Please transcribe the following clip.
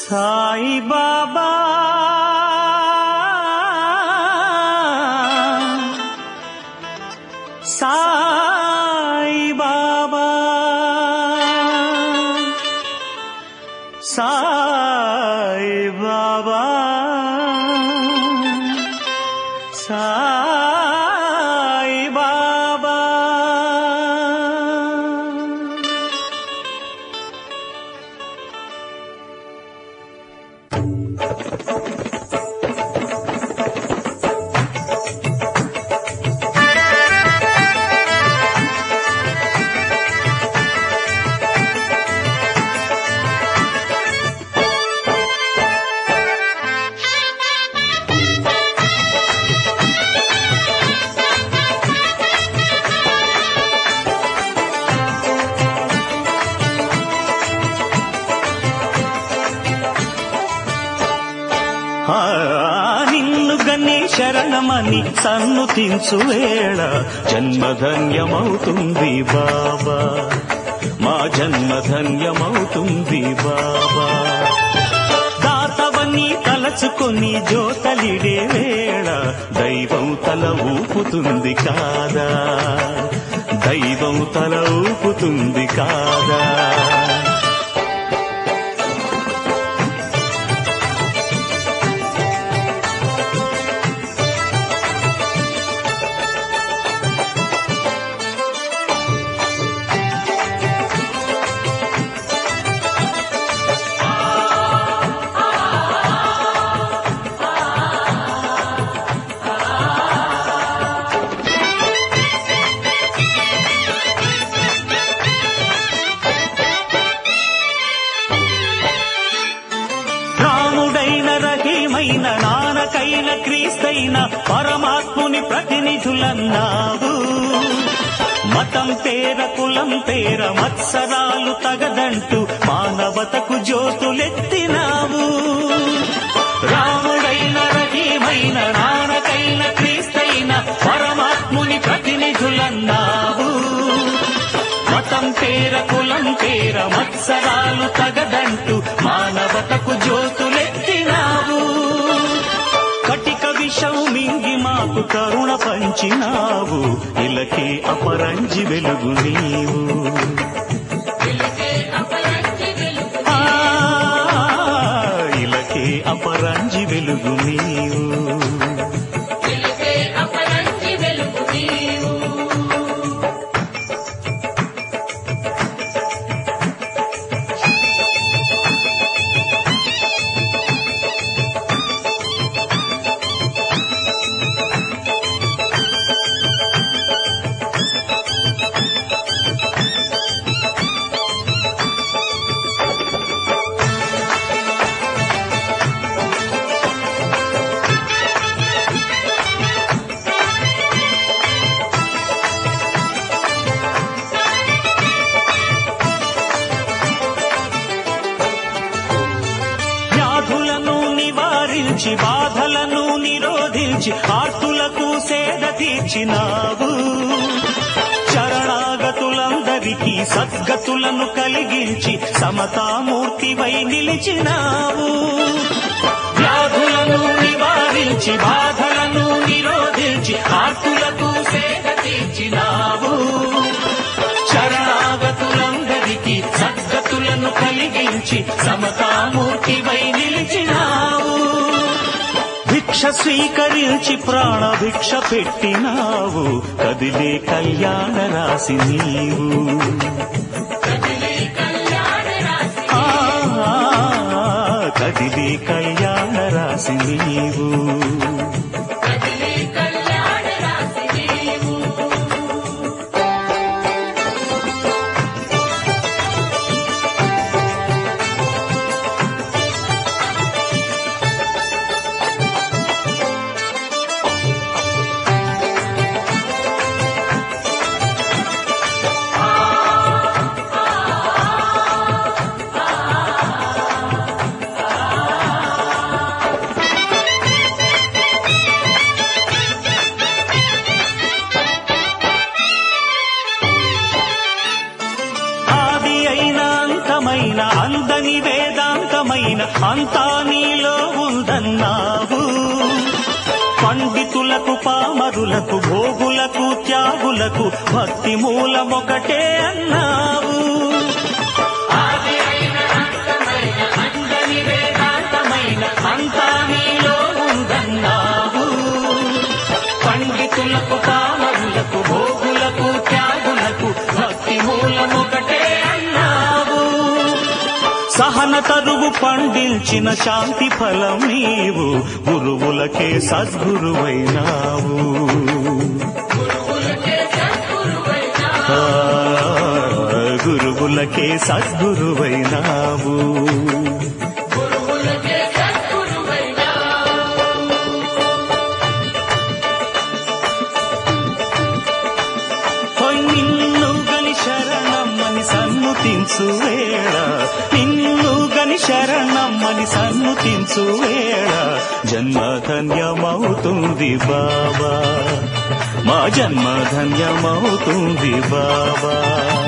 సాయి బాబా సాయి బాబా సాయి బాబా సాయి బాబా ఆ, నిన్ను గని శరణమని సన్నుతించు వేళ జన్మధన్యమవుతుంది బాబా మా జన్మధన్యమవుతుంది బాబా దాతవని తలచుకొని జోతలిడే వేళ దైవం తల ఊపుతుంది కాదా దైవం తల ఊపుతుంది కాదా రాముడైన రహీమైన నానకైన క్రీస్తైన పరమాత్ముని ప్రతినిధులన్నావు మతం పేర కులం పేర మత్సరాలు తగదంటూ మానవతకు జ్యోతులెత్తినావు రాముడైన రహీమైన నానకైన క్రీస్తైన పరమాత్ముని ప్రతినిధులన్నావు మతం పేర కులం పేర మత్సరాలు తగదంటూ మానవతకు జ్యోతులెత్తినావు కటిక విషం మింగి మాకు కరుణ పంచినావు ఇలకే అపరంజి వెలుగు నీవు ఆ, ఇలకే అపరంజి వెలుగు నీవు వ్యాధులను నివారించి బాధలను నిరోధించి ఆర్తులకు సేద తీర్చినావు శరణాగతులందరికీ సద్గతులను కలిగించి సమతామూర్తివై నిలిచినావు వ్యాధులను నివారించి బాధలను నిరోధించి ఆర్తులకు సేద తీర్చినావు శరణాగతులందరికీ సద్గతులను కలిగించి సమతామూర్తివై నిలిచినావు భిక్ష స్వీకరించి ప్రాణ భిక్ష పెట్టినావు కదిలే కళ్యాణ రాసి నీవు ఆ, కదిలే కళ్యాణ రాసి నీవు పైన అంతా నీలో ఉందన్నావు పండితులకు పామరులకు భోగులకు త్యాగులకు భక్తి మూలమొకటే అన్నావు వేదాంతమైన అంతా నీలో ఉందన్నావు పండితులకు పామరులకు భోగులకు త్యాగులకు భక్తి మూలమొకటే అన్నావు సహన తరువు పండించిన శాంతి ఫలం నీవు గురువులకే సద్గురువైనావు ఆ, గురువులకే సద్గురువైనావు హోయ్ నిన్ను గని శరణమ్మని సన్ముతించు వేళ నిన్ను గని శరణమ్మని సన్ముతించు వేళ జన్మ ధన్యమవుతుంది బాబా మా జన్మ ధన్యమవుతుంది బాబా